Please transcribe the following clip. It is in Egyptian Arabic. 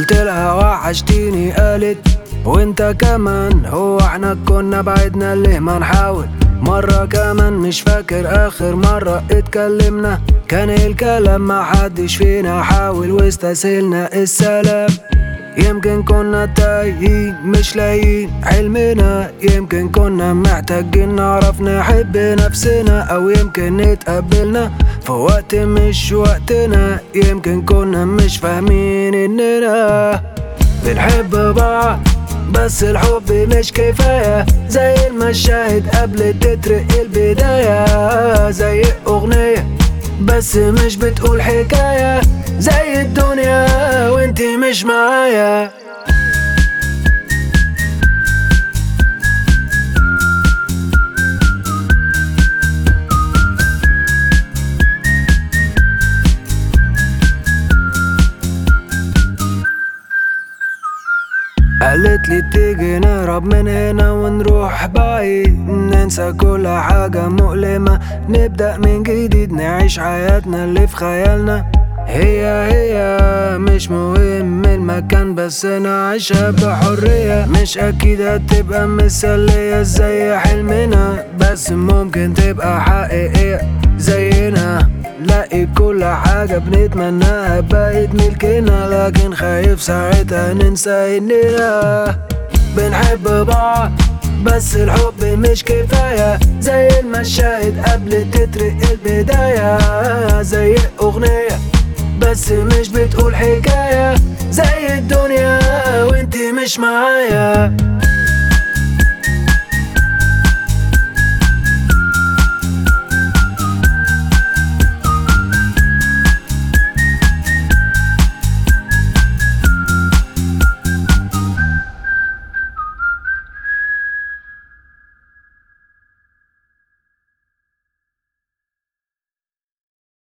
قلت لها وحشتيني قالت وانت كمان هو احنا كنا بعدنا ليه ما نحاول مرة كمان مش فاكر اخر مرة اتكلمنا كان الكلام ما حدش فينا حاول واستسهلنا السلام يمكن كنا تايهين مش لاقيين حلمنا يمكن كنا محتاجين نعرف نحب نفسنا او يمكن نتقبلنا في وقت مش وقتنا يمكن كنا مش فاهمين اننا بنحب بعض بس الحب مش كفاية زي المشاهد قبل التتر البداية زي أغنية بس مش بتقول حكاية زي الدنيا وانتي مش معايا قالت لي تيجي نهرب من هنا ونروح بعيد ننسى كل حاجة مؤلمة نبدأ من جديد نعيش حياتنا اللي في خيالنا هي هي مش مهم المكان بس نعيشها بحرية مش أكيد هتبقى مثالية زي حلمنا بس ممكن تبقى حقيقية زينا لاقي كل حاجة بنتمناها بقت ملكنا لكن خايف ساعتها ننسى إننا بنحب بعض بس الحب مش كفاية زي المشاهد قبل التتر البداية زي أغنية بس مش بتقول حكاية زي الدنيا وانتي مش معايا